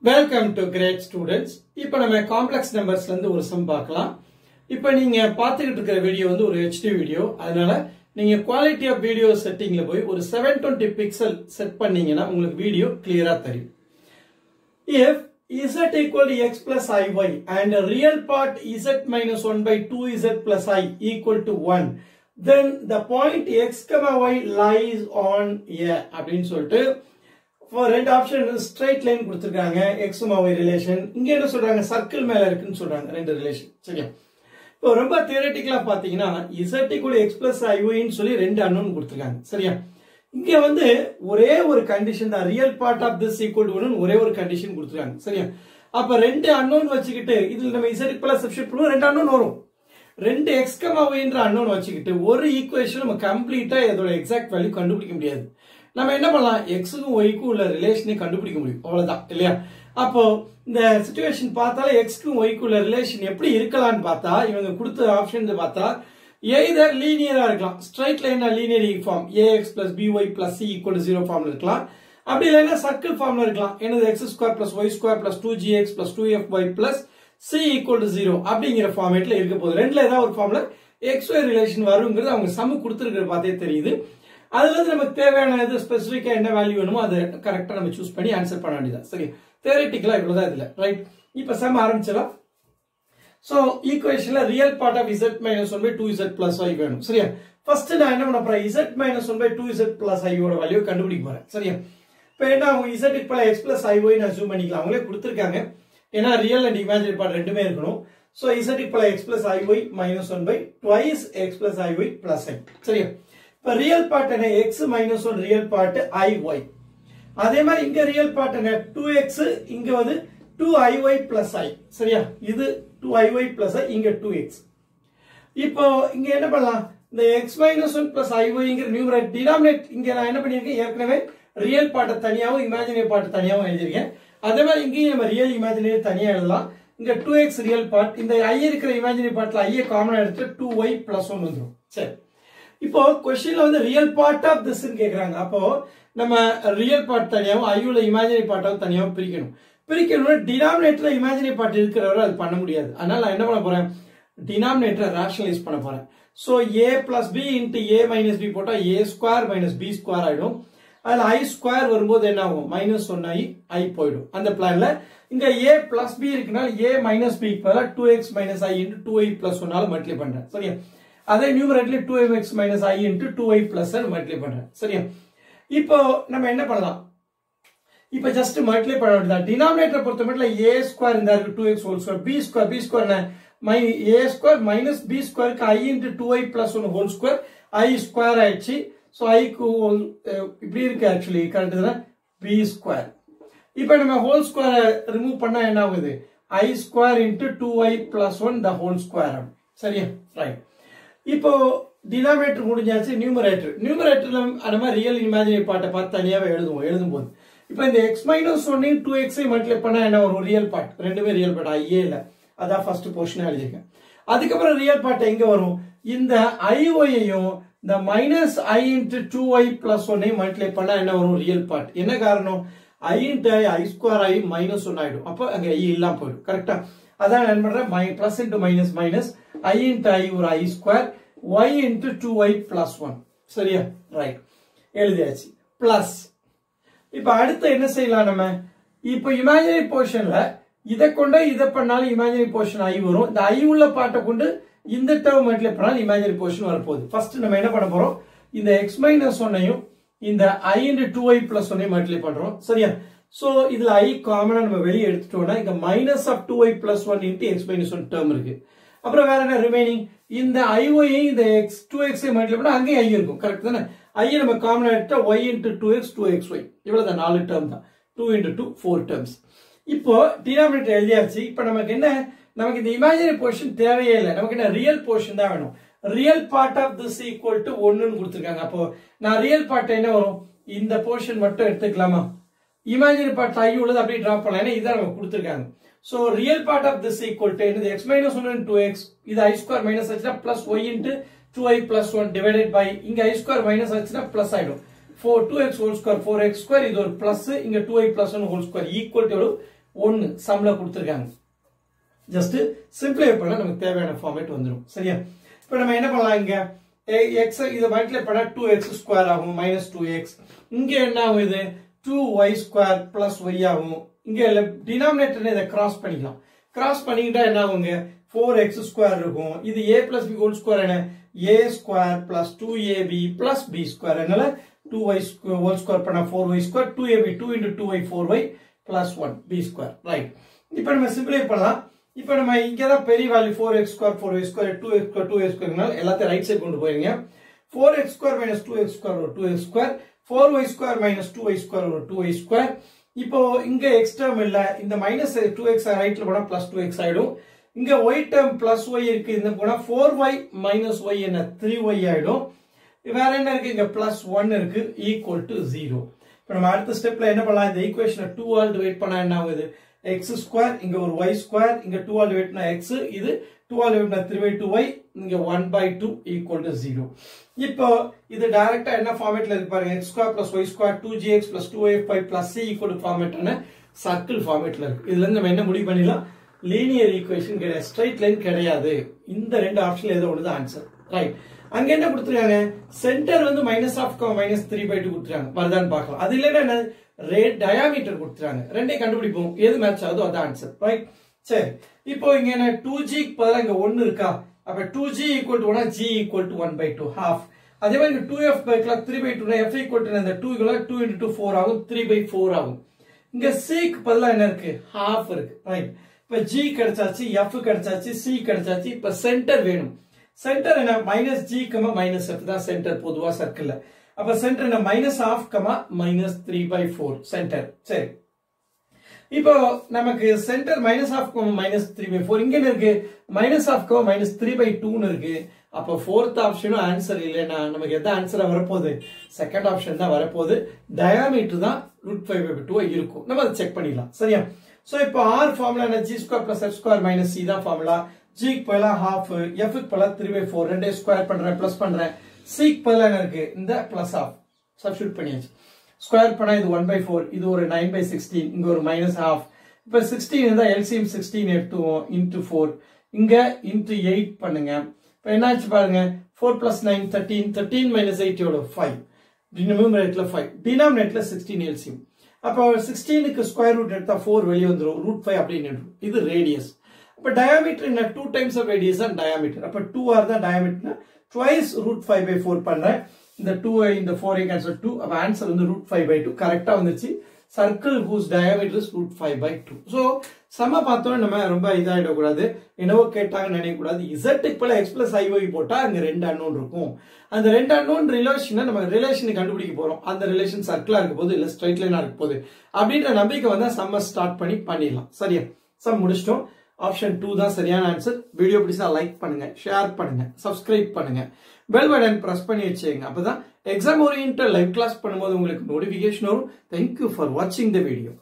welcome to great students இப்போ நம்ம complex நம்பர்ஸ்ல இருந்து ஒரு சம் பார்க்கலாம் இப்போ நீங்க பார்த்துக்கிட்டு இருக்கிற வீடியோ வந்து ஒரு ஹெச்டி வீடியோ அதனால நீங்க குவாலிட்டி ஆஃப் வீடியோ செட்டிங்ல போய் ஒரு செவன் டுவெண்ட்டி பிக்சல் செட் பண்ணீங்கன்னா உங்களுக்கு வீடியோ கிளியரா தெரியும் if z equal to x plus iy and a real part z minus 1 by 2z plus i equal to 1 then the point x comma y lies on a அப்படின்னு சொல்லிட்டு for ரெண்டு option straight line கொடுத்துருக்காங்க X y relation இங்க என்ன சொல்றாங்க circle மேல இருக்குன்னு சொல்றாங்க ரெண்டு ரிலேஷன் சரியா இப்போ ரொம்ப தியரட்டிக்கலா பாத்தீங்கன்னா z equal to x plus iy ன்னு சொல்லி ரெண்டு அன்னோன் கொடுத்துருக்காங்க சரியா இங்க வந்து ஒரே ஒரு கண்டிஷன் தான் real part of this equal to ஒரே ஒரு கண்டிஷன் கொடுத்துருக்காங்க சரியா அப்ப ரெண்டு அன்னோன் வச்சுக்கிட்டு இதுல நம்ம இசட் பிளஸ் சப்ஸ்டிட் பண்ணுவோம் ரெண்டு அன்னோன் வரும் ரெண்டு எக்ஸ் கமாவைன்ற அன்னோன் வச்சுக்கிட்டு ஒரு ஈக்குவேஷன் நம்ம கம்ப்ளீட்டா இதோட எக்ஸாக்ட் வேல்யூ கண்டுபிடிக்க முடியாது நம்ம என்ன பண்ணலாம் எக்ஸுக்கும் ஒய்க்கும் உள்ள ரிலேஷனை கண்டுபிடிக்க முடியும் அவ்வளவுதான் இல்லையா அப்போ இந்த சுச்சுவேஷன் பார்த்தாலே எக்ஸ்க்கும் ஒய்க்கும் உள்ள ரிலேஷன் எப்படி இருக்கலாம்னு பார்த்தா இவங்க கொடுத்த ஆப்ஷன் பார்த்தா எய்தர் லீனியரா இருக்கலாம் straight line linear form A X plus B Y plus C equal zero ஃபார்ம்ல இருக்கலாம் அப்படி இல்லைன்னா சர்க்கிள் ஃபார்ம்ல இருக்கலாம் என்னது X square plus Y square plus two G X plus two F Y plus C equal to zero அப்படிங்கிற ஃபார்மேட்ல இருக்க போகுது ரெண்டுல ஏதாவது ஒரு ஃபார்ம்ல எக்ஸ் ஒய் ரிலேஷன் வருங்கிறது அவங்க சம கொடுத்துருக்கிற பார்த்தே தெரியுது அதுல இருந்து நமக்கு தேவையான இது ஸ்பெசிஃபிக்கா என்ன வேல்யூ வேணுமோ அதை கரெக்டா நம்ம சூஸ் பண்ணி ஆன்சர் பண்ண வேண்டியதா சரி தேரட்டிக்கலா இவ்வளவுதான் இதுல ரைட் இப்ப சம் ஆரம்பிச்சிடலாம் சோ ஈக்குவேஷன்ல real part of z minus one by two Z plus I வேணும் சரியா ஃபர்ஸ்ட் நான் என்ன பண்ண போறேன் z minus one by two Z plus ஐயோட வேல்யூ கண்டுபிடிக்க போறேன் சரியா இப்போ என்ன ஆகும் z இப்போ எக்ஸ் பிளஸ் ஐ ஒய் நான் ஜூம் பண்ணிக்கலாம் அவங்களே கொடுத்துருக்காங்க ஏன்னா ரியல் அண்ட் இமேஜினரி பார்ட் ரெண்டுமே இருக்கணும் ஸோ z இப்போ X plus I Y minus one by twice X plus I Y plus I சரியா இப்போ ரியல் பார்ட் என்ன X minus one real part I Y அதே மாதிரி இங்க ரியல் பார்ட் என்ன டூ எக்ஸ் இங்க வந்து two I Y plus I சரியா இது two I Y plus I இங்க டூ எக்ஸ் இப்போ இங்க என்ன பண்ணலாம் இந்த X minus one plus I ஒய்ங்கிற நியூமரேட் டினாமினேட் இங்க நான் என்ன பண்ணியிருக்கேன் ஏற்கனவே ரியல் பார்ட்டை தனியாகவும் இமேஜினரி பார்ட் தனியாகவும் எழுதியிருக்கேன் அதே மாதிரி இங்கேயும் நம்ம ரியல் இமேஜினரி தனியா எழுதலாம் இங்க டூ எக்ஸ் ரியல் பார்ட் இந்த ஐ இருக்கிற இமேஜினரி பார்ட்ல ஐயை காமனா எடுத்து டூ ஒய் பிளஸ் ஒன் வந்துடும் சரி இப்போ கொஸ்டின்ல வந்து ரியல் பார்ட் ஆஃப் திஸ் கேக்குறாங்க அப்போ நம்ம ரியல் பார்ட் தனியாகவும் ஐயுல இமேஜினரி பார்ட்டாவும் தனியாகவும் பிரிக்கணும் பிரிக்கணும்னா டினாமினேட்டர்ல இமேஜினரி பார்ட் இருக்கிறவரை அது பண்ண முடியாது அதனால நான் என்ன பண்ண போறேன் டினாமினேட்டரை ரேஷனலைஸ் பண்ண போறேன் so A plus B into A minus B போட்டா A square minus B square ஆயிடும் அதுல ஐ ஸ்கொயர் வரும்போது என்ன ஆகும் மைனஸ் ஒன் ஐ ஐ போயிடும் அந்த பிளான்ல இங்க ஏ பிளஸ் பி இருக்குனால ஏ மைனஸ் பி பதிலாக two X minus I into two I plus ஒன்னால மல்டிப்ளை பண்றேன் சரியா அதே நியூமரேட்ல two M X minus I into two I plus multiply பண்றேன் சரியா இப்போ நம்ம என்ன பண்ணலாம் இப்ப ஜஸ்ட் மல்டிப்ளை பண்ண வேண்டியதான் டினாமினேட்டர் பொறுத்த மட்டும் ஏ ஸ்கொயர் இந்த இருக்கு two X whole square B square B square என்ன மை ஏ ஸ்கொயர் மைனஸ் பி ஸ்கொயருக்கு I into two I plus one whole square I square ஆயிடுச்சு ஸோ ஐக்கு இப்படி இருக்கு ஆக்சுவலி கரெக்ட் தானே பி ஸ்கொயர் இப்போ நம்ம ஹோல் ஸ்கொயர் ரிமூவ் பண்ணா என்ன ஆகுது I square into two I plus one the whole square சரியா ரைட் இப்போ டினாமினேட்டர் முடிஞ்சாச்சு நியூமரேட்டர் நியூமரேட்டர்ல அந்த மாதிரி ரியல் இமேஜினரி பார்ட்டை பார்த்து தனியாவே எழுதுவோம் எழுதும்போது இப்போ இந்த எக்ஸ் மைனஸ் ஒன்னையும் டூ எக்ஸை மல்டிப்ளை பண்ணா என்ன வரும் ரியல் பார்ட் ரெண்டுமே ரியல் பார்ட் ஐயே இல்ல அதான் ஃபர்ஸ்ட் போர்ஷன் எழுதியிருக்கேன் அதுக்கப்புறம் ரியல் பார்ட் எங்க வரும் இந்த ஐஒயையும் இந்த minus I into two I plus ஒன்னையும் மல்டிப்ளை பண்ணா என்ன வரும் ரியல் பார்ட் என்ன காரணம் I into I I square I minus one ஆயிடும் அப்போ அங்க ஐ இல்லாம போயிடும் கரெக்டா அதான் என்ன பண்றேன் மை plus into minus minus I into I ஒரு I square Y into two Y plus one சரியா ரைட் எழுதியாச்சு பிளஸ் இப்ப அடுத்து என்ன செய்யலாம் நம்ம இப்ப இமேஜினரி போர்ஷன்ல இதை கொண்டு இதை பண்ணாலும் இமேஜினரி போர்ஷன் ஐ வரும் இந்த ஐ உள்ள பாட்டை கொண்டு இந்த டேர்ம் மல்டிப்ளை பண்ணாலும் இமேஜினரி போர்ஷன் வரப்போகுது ஃபர்ஸ்ட் நம்ம என்ன பண்ண போறோம் இந்த எக்ஸ் மைனஸ் ஒன்னையும் இந்த I into two I plus ஒன்னையும் மல்டிப்ளை பண்றோம் சரியா சோ இதுல ஐ காமனா நம்ம வெளியே எடுத்துட்டோம்னா இங்க minus half two I plus one into X minus one term இருக்கு அப்புறம் வேற என்ன ரிமைனிங் இந்த ஐஒயை இந்த எக்ஸ் டூ எக்ஸ் மல்டிப்ளை பண்ணா அங்கேயும் ஐ இருக்கும் கரெக்ட் தானே ஐயை நம்ம காமன் எடுத்தா Y into two X two X Y இவ்வளவு நாலு டேர்ம் தான் two into two four terms இப்போ டினாமினேட்டர் எழுதியாச்சு இப்போ நமக்கு என்ன நமக்கு இந்த இமேஜினரி போர்ஷன் தேவையே இல்லை நமக்கு என்ன ரியல் போர்ஷன் தான் வேணும் real part of this equal to ஒன்னுன்னு கொடுத்துருக்காங்க அப்போ நான் ரியல் பார்ட் என்ன வரும் இந்த போர்ஷன் மட்டும் எடுத்துக்கலாமா இமேஜினரி பார்ட் ஐ உள்ளது அப்படியே டிராப் பண்ணலாம் ஏன்னா இதான் நமக்கு கொடுத்துருக்காங்க So real part of this equal to into the x minus 1 and 2x இது i square minus ஆச்சுனா plus y into 2i plus 1 divided by இங்க i square minus ஆச்சுனா plus ஆயிடும் 4 2x whole square 4x square இது ஒரு plus இங்க 2i plus 1 whole square equal to எவ்வளவு ஒன்னு சம்ல கொடுத்துருக்காங்க ஜஸ்ட் சிம்பிளை பண்ண நமக்கு தேவையான ஃபார்மேட் வந்துடும் சரியா இப்போ நம்ம என்ன பண்ணலாம் இங்க எக்ஸ் இதை மல்டிப்ளை பண்ணா டூ எக்ஸ் ஸ்கொயர் ஆகும் மைனஸ் டூ எக்ஸ் இங்க என்ன ஆகும் இது two Y square plus Y ஆகும் இங்க டினாமினேட்டர் இதை கிராஸ் பண்ணிக்கலாம் கிராஸ் பண்ணிக்கிட்டா என்ன ஆகுங்க ஃபோர் எக்ஸ் ஸ்கொயர் இருக்கும் இது A plus B whole square என்ன A square plus two A B plus B square அதனால டூ ஒய் ஹோல் ஸ்கொயர் பண்ணா four Y square two A B two into two Y four Y plus one B square right இப்போ நம்ம சிம்பிளை பண்ணலாம் இப்போ நம்ம இங்கே தான் பெரிய value four X square four Y square two X square two X ஸ்கொயர்னால எல்லாத்தையும் ரைட் சைடு கொண்டு போயிருங்க four X square minus two X square ஒரு two X square four Y square minus two Y square ஒரு two Y square இப்போ இங்க X term இல்ல இந்த மைனஸ் டூ எக்ஸ் ரைட்ல போனா பிளஸ் டூ எக்ஸ் ஆயிடும் இங்க ஒய் டேர்ம் பிளஸ் ஒய் இருக்கு இந்த போனா ஃபோர் ஒய் மைனஸ் ஒய் என்ன த்ரீ ஒய் ஆயிடும் வேற என்ன இருக்கு இங்க பிளஸ் ஒன் இருக்கு ஈக்குவல் டு ஜீரோ இப்போ நம்ம அடுத்த ஸ்டெப்ல என்ன பண்ணலாம் இந்த ஈக்குவேஷனை டூ ஆல் டிவைட் பண்ணா என்ன ஆகுது எக்ஸ் ஸ்கொயர் இங்க ஒரு ஒய் ஸ்கொயர் இங்க டூ ஆல் டிவைட் பண்ணா எக்ஸ் இது டூ ஆல் டிவைட் பண்ணா த்ரீ பை டூ ஒய் இங்க one by two equal to zero இப்போ இது டைரக்டா என்ன ஃபார்மேட்ல இருக்கு பாருங்க X square plus Y square two G X plus two Y five plus C equal ஃபார்மேட்டான சர்க்கிள் ஃபார்மேட்ல இருக்கு இதுல இருந்து நம்ம என்ன முடிவு பண்ணிடலாம் லீனியர் ஈக்குவேஷன் கிடையாது ஸ்ட்ரைட் லைன் கிடையாது இந்த ரெண்டு ஆப்ஷன்ல ஏதோ ஒன்று ஆன்சர் ரைட் அங்க என்ன கொடுத்துருக்காங்க சென்டர் வந்து minus half minus three by two கொடுத்துருக்காங்க வருதான்னு பார்க்கலாம் அது இல்லைன்னா என்ன ரேட் டயாமீட்டர் கொடுத்துருக்காங்க ரெண்டையும் கண்டுபிடிப்போம் எது மேட்ச் ஆகுதோ அதான் ஆன்சர் ரைட் சரி இப்போ இங்க என்ன டூ ஜிக்கு பதிலாக இங்க ஒன்னு இருக்கா அப்ப டூ ஜி ஈக்குவல் டு ஒன்னா G equal to one by two half அதே மாதிரி டூ எஃப் பை கிளாக் three by two F equal to இந்த two equal two into two four ஆகும் த்ரீ பை ஃபோர் ஆகும் இங்க சிக்கு பதிலாக என்ன இருக்கு ஹாஃப் இருக்கு ரைட் இப்ப ஜி கிடைச்சாச்சு எஃப் கிடைச்சாச்சு சி கிடைச்சாச்சு இப்ப சென்டர் வேணும் சென்டர் என்ன minus G comma minus F தான் சென்டர் பொதுவா சர்க்கிள் அப்ப சென்டர் என்ன minus half comma minus three by four centre சரி இப்போ நமக்கு centre minus half minus three by four இங்க என்ன இருக்கு மைனஸ் ஆஃப் கோ மைனஸ் த்ரீ பை டூன்னு இருக்கு அப்போ ஃபோர்த் ஆப்ஷனும் ஆன்சர் இல்லைன்னா நமக்கு எந்த ஆன்சரா வரப்போகுது செகண்ட் ஆப்ஷன் தான் வரப்போகுது டயாமீட்டர் தான் ரூட் ஃபைவ் பை டூ இருக்கும் நம்ம அதை செக் பண்ணிடலாம் சரியா சோ இப்போ ஆர் ஃபார்முலா என்ன G square plus F square minus C தான் ஃபார்முலா ஜிக்கு பதிலாக ஹாஃப் எஃப்க்கு பதிலாக த்ரீ பை ஃபோர் ரெண்டே ஸ்கொயர் பண்றேன் பிளஸ் பண்றேன் சிக்கு பதிலாக என்ன இருக்கு இந்த பிளஸ் ஆஃப் சப்ஸ்டியூட் பண்ணியாச்சு ஸ்கொயர் பண்ணா இது ஒன் பை ஃபோர் இது ஒரு நைன் பை சிக்ஸ்டீன் இங்க ஒரு மைனஸ் ஹாஃப் இப்ப சிக்ஸ்டீன் இருந்தா எல்சிஎம் சிக்ஸ்டீன் எடுத்துவோம் இன்டூ ஃபோர் இங்க இன்டூ எயிட் பண்ணுங்க இப்ப என்னாச்சு பாருங்க four plus nine thirteen thirteen minus eight எவ்வளோ ஃபைவ் டினாமினேட்ல ஃபைவ் டினாமினேட்ல சிக்ஸ்டீன் எல்சிஎம் அப்போ சிக்ஸ்டீனுக்கு ஸ்கொயர் ரூட் எடுத்தா ஃபோர் வெளியே வந்துடும் ரூட் ஃபைவ் அப்படின்னு இது ரேடியஸ் அப்ப டயாமீட்டர் என்ன டூ டைம்ஸ் ஆஃப் ரேடியஸ் தான் டயாமீட்டர் அப்ப டூ ஆர் தான் diameter twice root five by four பண்றேன் இந்த டூ இந்த ஃபோர் கேன்சல் டூ அப்ப ஆன்சர் வந்து ரூட் ஃபைவ் பை டூ கரெக்டா வந்துச்சு circle whose diameter root five by two so சம பார்த்தோம் நம்ம ரொம்ப இதாகிடக்கூடாது என்னவோ கேட்டாங்கன்னு நினைக்கக்கூடாது இசட்டுக்கு போல எக்ஸ் பிளஸ் ஐஓஇ போட்டா அங்க ரெண்டு அன்னோன் இருக்கும் அந்த ரெண்டு அன்னோன் ரிலேஷனை நம்ம ரிலேஷனை கண்டுபிடிக்க போறோம் அந்த ரிலேஷன் சர்க்கிளா இருக்க போது இல்ல ஸ்ட்ரைட் லைனா இருக்க போது அப்படின்ற நம்பிக்கை வந்தா சம்ம ஸ்டார்ட் பண்ணி பண்ணிடலாம் சரியா சம் முடிச்சிட்டோம் ஆப்ஷன் டூ தான் சரியான ஆன்சர் வீடியோ பிடிச்சா லைக் பண்ணுங்க ஷேர் பண்ணுங்க சப்ஸ்கிரைப் பண்ணுங்க பெல் பட்டன் பிரஸ் பண்ணி வச்சுங்க அப்பதான் எக்ஸாம் ஓரியன்ட் லைவ் கிளாஸ் பண்ணும்போது உங்களுக்கு நோட்டிபிகேஷன் வரும் தேங்க்யூ ஃபார் வாட்சிங் த வீடியோ